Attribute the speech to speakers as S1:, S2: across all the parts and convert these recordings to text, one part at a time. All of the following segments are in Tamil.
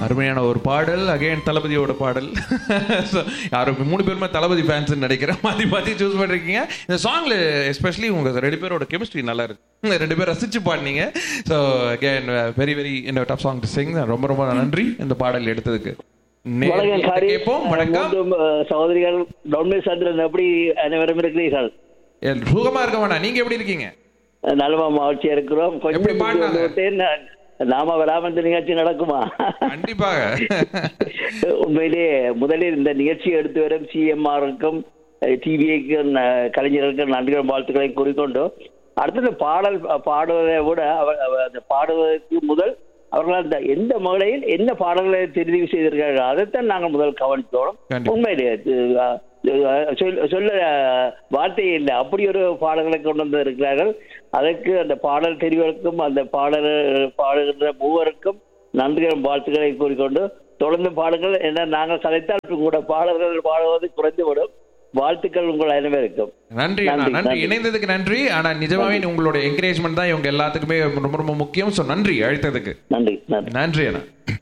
S1: அருமையான ஒரு பாடல் அகைன் தளபதியோட பாடல் So, யாரும் மூணு பேருமே தளபதி ஃபேன்ஸ் நினைக்கிறேன் மாற்றி மாற்றி சூஸ் பண்ணிருக்கீங்க இந்த சாங்ல எஸ்பெஷலி உங்க ரெண்டு பேரோட கெமிஸ்ட்ரி நல்லா இருக்கு ரெண்டு பேரும் ரசிச்சு பாடினீங்க ஸோ அகைன் வெரி வெரி இந்த டப் சாங் டு சிங் ரொம்ப ரொம்ப நன்றி இந்த பாடல் எடுத்ததுக்கு
S2: வணக்கம்
S1: நேர்ல
S2: காரி
S1: கேட்போம் வணக்கம்
S2: மூன்று, அஹ், சகோதரிகள் டொன்மே சந்திரன் எப்படி அனைவரும் இருக்கிறீர்கள்
S1: ஏ, சுகமா இருக்க வேணாம் நீங்க எப்படி இருக்கீங்க
S2: நலமா மகிழ்ச்சியா இருக்கிறோம்
S1: எப்படி
S2: கொஞ்சம்
S1: பாடினாங்க?
S2: வந்து விட்டேன். நான் நாம வராம இந்த நிகழ்ச்சி நடக்குமா
S1: கண்டிப்பாக
S2: உண்மையிலே முதலில் இந்த நிகழ்ச்சியை எடுத்து வரும் சிஎம்ஆருக்கும் டிவிஐக்கும் கலைஞர்களுக்கும் நன்றிகள் வாழ்த்துக்களை கூறிக்கொண்டு அடுத்தது பாடல் பாடுவதை விட அவர் அவர் அந்த பாடுவதற்கு முதல் அவர்கள் அந்த எந்த மகளில் என்ன பாடல்களை தெரிவு செய்திருக்கிறார்கள் அதைத்தான் நாங்கள் முதல் கவனித்தோம்
S1: கண்டிப்பா.
S2: உண்மையிலே இது, அஹ், அஹ், சொல்ல- சொல்ல அஹ், வார்த்தையே இல்லை அப்படி ஒரு பாடல்களை கொண்டு வந்து இருக்கிறார்கள் அதற்கு அந்த பாடல் தெரிவதற்கும் அந்த பாடல் பாடுகின்ற மூவருக்கும் நன்றிகள் வாழ்த்துக்களை கூறிக்கொண்டு தொடர்ந்து பாடுங்கள் ஏன்னா நாங்கள் கலைத்தால் கூட பாடல்கள் பாடுவது குறைந்துவிடும் வாழ்த்துக்கள் உங்கள் அனைவருக்கும்
S1: நன்றி அண்ணா
S2: நன்றி,
S1: நன்றி
S2: நன்றி.
S1: இணைந்ததுக்கு நன்றி ஆனா நிஜமாவே உங்களோட என்கரேஜ்மெண்ட் தான் இவங்க எல்லாத்துக்குமே ரொம்ப ரொம்ப முக்கியம் ஸோ நன்றி அழைத்ததுக்கு
S2: நன்றி நன்றி
S1: நன்றி அண்ணா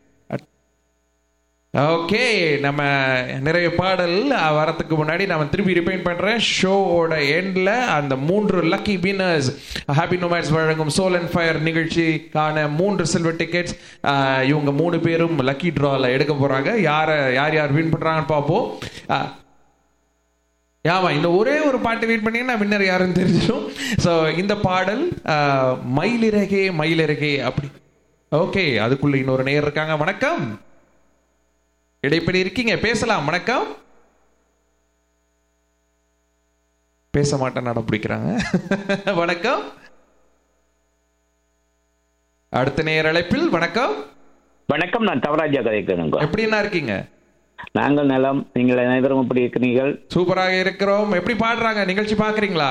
S1: ஓகே நம்ம நிறைய பாடல் வரதுக்கு முன்னாடி நம்ம திருப்பி ரிப்பைன் பண்றேன் ஷோவோட எண்ட்ல அந்த மூன்று லக்கி வினர்ஸ் ஹாப்பி நோமேட்ஸ் வழங்கும் சோல் அண்ட் ஃபயர் நிகழ்ச்சிக்கான மூன்று சில்வர் டிக்கெட்ஸ் இவங்க மூணு பேரும் லக்கி ட்ரால எடுக்க போறாங்க யார யார் யார் வின் பண்றாங்கன்னு பார்ப்போம் ஆஹ், ஆமா இந்த ஒரே ஒரு பாட்டு வெயிட் பண்ணீங்கன்னா வின்னர் யாருன்னு தெரிஞ்சிடும் ஸோ இந்த பாடல் ஆஹ், மயிலிறகே மயிலிறகே அப்படி ஓகே அதுக்குள்ள இன்னொரு நேயர் இருக்காங்க வணக்கம் இடைப்படி இருக்கீங்க பேசலாம் வணக்கம் பேச மாட்டேன் நடம் பிடிக்கிறாங்க வணக்கம் அடுத்த நேயர் அழைப்பில் வணக்கம்
S3: வணக்கம் நான் தவராஜா கதைக்கிறேங்க
S1: எப்படின்னா இருக்கீங்க
S3: நாங்கள் நலம் நீங்கள் அனைவரும் எப்படி இருக்கிறீர்கள்
S1: சூப்பராக இருக்கிறோம் எப்படி பாடுறாங்க நிகழ்ச்சி பாக்குறீங்களா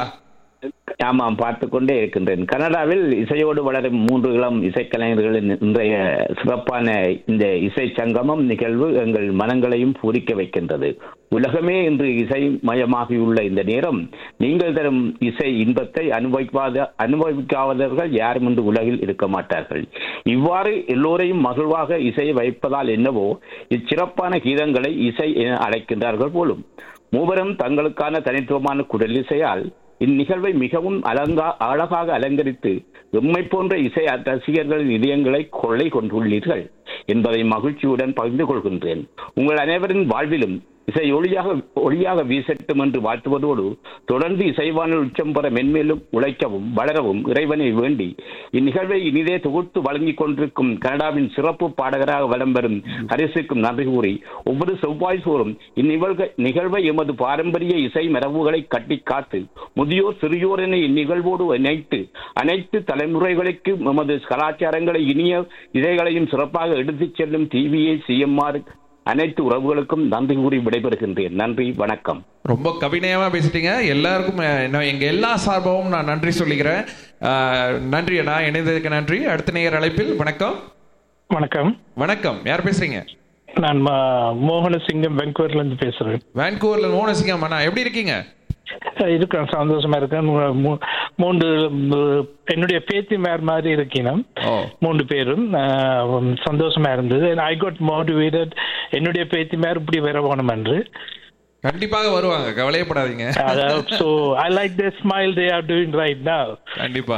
S3: ஆமாம் பார்த்து கொண்டே இருக்கின்றேன் கனடாவில் இசையோடு வளரும் மூன்று இளம் இசைக்கலைஞர்களின் இன்றைய சிறப்பான இந்த இசை சங்கமம் நிகழ்வு எங்கள் மனங்களையும் பூரிக்க வைக்கின்றது உலகமே இன்று இசை மயமாகியுள்ள இந்த நேரம் நீங்கள் தரும் இசை இன்பத்தை அனுபவிக்காத அனுபவிக்காதவர்கள் யாரும் இன்று உலகில் இருக்க மாட்டார்கள் இவ்வாறு எல்லோரையும் மகிழ்வாக இசையை வைப்பதால் என்னவோ இச்சிறப்பான கீதங்களை இசை என அழைக்கின்றார்கள் போலும் மூவரும் தங்களுக்கான தனித்துவமான குரல் இசையால் இந்நிகழ்வை மிகவும் அலங்கா அழகாக அலங்கரித்து எம்மை போன்ற இசை ரசிகர்களின் இதயங்களை கொள்ளை கொண்டுள்ளீர்கள் என்பதை மகிழ்ச்சியுடன் பகிர்ந்து கொள்கின்றேன் உங்கள் அனைவரின் வாழ்விலும் இசை ஒளியாக ஒளியாக வீசட்டும் என்று வாழ்த்துவதோடு தொடர்ந்து இசைவானில் உச்சம் பெற மென்மேலும் உழைக்கவும் வளரவும் இறைவனை வேண்டி இந்நிகழ்வை இனிதே தொகுத்து வழங்கிக் கொண்டிருக்கும் கனடாவின் சிறப்பு பாடகராக வலம் வரும் ஹரிசுக்கும் நன்றி கூறி ஒவ்வொரு செவ்வாய் சோறும் இந்நிகழ்க நிகழ்வை எமது பாரம்பரிய இசை மரபுகளை கட்டி காத்து முதியோர் சிறியோர் என இந்நிகழ்வோடு இணைத்து அனைத்து தலைமுறைகளுக்கு எமது கலாச்சாரங்களை இனிய இசைகளையும் சிறப்பாக எடுத்துச் செல்லும் டிவிஏ சிஎம்ஆர் அனைத்து உறவுகளுக்கும் நன்றி கூறி விடைபெறுகின்றேன் நன்றி வணக்கம்
S1: ரொம்ப கவிநயமா பேசிட்டீங்க எல்லாருக்கும் அஹ், நான் எங்க எல்லா சார்பாகவும் நான் நன்றி சொல்லிக்கிறேன் அஹ், நன்றி அண்ணா இணைந்ததுக்கு நன்றி அடுத்த நேயர் அழைப்பில் வணக்கம்
S4: வணக்கம்
S1: வணக்கம் யார் பேசுறீங்க
S4: நான் ம- மோகனசிங்கம் வெங்கூர்ல இருந்து பேசுறேன்
S1: வான்கூவர்ல மோனசிங்கம் அண்ணா எப்படி இருக்கீங்க
S4: அஹ் இருக்கேன் சந்தோஷமா இருக்கேன் மூ- மூ- மூன்று மு- என்னுடைய பேத்தி மேர் மாதிரி இருக்கணும்
S1: ஓ
S4: மூன்று பேரும் அஹ், சந்தோஷமா இருந்தது ஐ காட் மோட்டிவேட்டட் என்னுடைய பேத்தி மேர் இப்படி வர போகணும் என்று
S1: கண்டிப்பாக வருவாங்க கவலையப்படாதீங்க
S4: so I like the smile they are doing right now
S1: கண்டிப்பா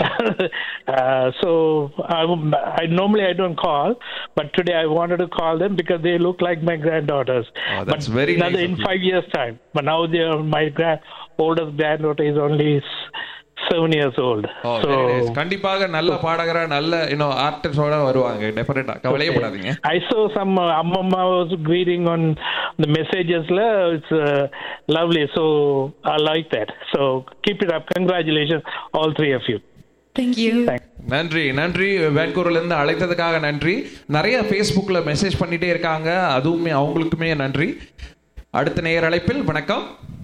S4: uh, so I, I normally I don't call, but today I wanted to call them because they look like my granddaughters.
S1: Oh, that's
S4: but
S1: very
S4: another
S1: nice
S4: in
S1: of you.
S4: five years time. But now they are my grand oldest granddaughter is only s- seven years old.
S1: Oh
S4: so
S1: very nice. கண்டிப்பாக நல்ல பாடகரா நல்ல இன்னும் ஆர்டிஸ்டோட வருவாங்க டெஃபினட்டா கவலையப்படாதீங்க
S4: I saw some uh, Amma was greeting on the messages. la. It's uh, lovely. So I like that. So keep it up. Congratulations, all three of you.
S5: Thank you.
S1: நன்றி நன்றி வேன்கூர்ல இருந்து அழைத்ததுக்காக நன்றி நிறைய ஃபேஸ்புக்ல மெசேஜ் பண்ணிட்டே இருக்காங்க அதுவுமே அவங்களுக்குமே நன்றி அடுத்த நேயர் அழைப்பில் வணக்கம்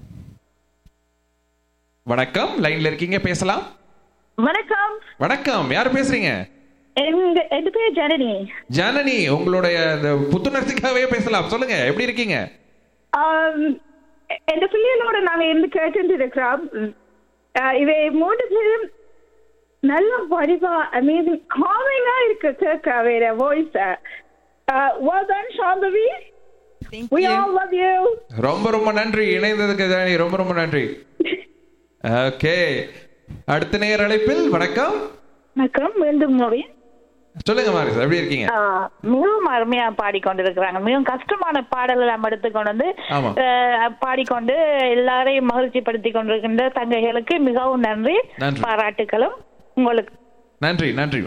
S1: வணக்கம் லைன்ல இருக்கீங்க பேசலாம்
S6: வணக்கம்
S1: வணக்கம் யார் பேசுறீங்க
S6: எங்க எது பேர் ஜனனி
S1: ஜனனி உங்களுடைய இந்த புத்துணர்ச்சிக்காகவே பேசலாம் சொல்லுங்க எப்படி இருக்கீங்க
S6: ஆம், எந்த பிள்ளைகளோட நாங்க இருந்து கேட்டு இருக்கிறோம் ஆஹ் இவை மூன்று பேரும் நல்ல வடிவா அமேசிங் காமிங்கா இருக்கு கேட்க வேற voice Uh, well done, Shandavi.
S5: Thank
S6: We
S5: you.
S6: all love you.
S1: ரொம்ப ரொம்ப நன்றி இணைந்ததுக்கு தானி ரொம்ப ரொம்ப நன்றி ஓகே அடுத்த நேர் அழைப்பில் வணக்கம்
S7: வணக்கம் மீண்டும் மொழி
S1: சொல்லுங்க மாரிஸ் எப்படி இருக்கீங்க
S7: மிகவும் அருமையா பாடிக்கொண்டிருக்கிறாங்க மிகவும் கஷ்டமான பாடல்கள் நம்ம எடுத்துக்கொண்டு வந்து
S1: ஆமா.
S7: அஹ், பாடிக்கொண்டு எல்லாரையும் மகிழ்ச்சிப்படுத்தி கொண்டிருக்கின்ற தங்கைகளுக்கு மிகவும் நன்றி
S1: நன்றி.
S7: பாராட்டுகளும் உங்களுக்கு
S1: நன்றி நன்றி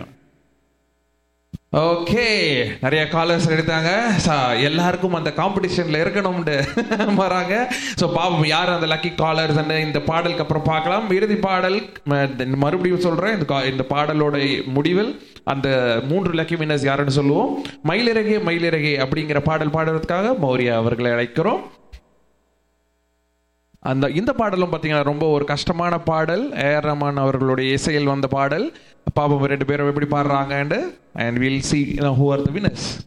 S1: ஓகே நிறைய காலர்ஸ் எடுத்தாங்க ச- எல்லாருக்கும் அந்த காம்படிஷன்ல இருக்கணும்னு வராங்க ஸோ பாவம் யார் அந்த லக்கி காலர்ஸ் இந்த பாடலுக்கு அப்புறம் பார்க்கலாம் இறுதி பாடல் ம- மறுபடியும் சொல்றேன் இந்த கா- இந்த பாடலோட முடிவில் அந்த மூன்று லக்கி வினர்ஸ் யாருன்னு சொல்லுவோம் மயிலிறகே மயிலிறகே அப்படிங்கிற பாடல் பாடுறதுக்காக மௌரியா அவர்களை அழைக்கிறோம் அந்த இந்த பாடலும் பார்த்தீங்கன்னா ரொம்ப ஒரு கஷ்டமான பாடல் ஏஆர் ரஹ்மான் அவர்களுடைய இசையில் வந்த பாடல் பாப்போம் ரெண்டு பேரும் எப்படி பாடுறாங்கன்னு and will see who are the winners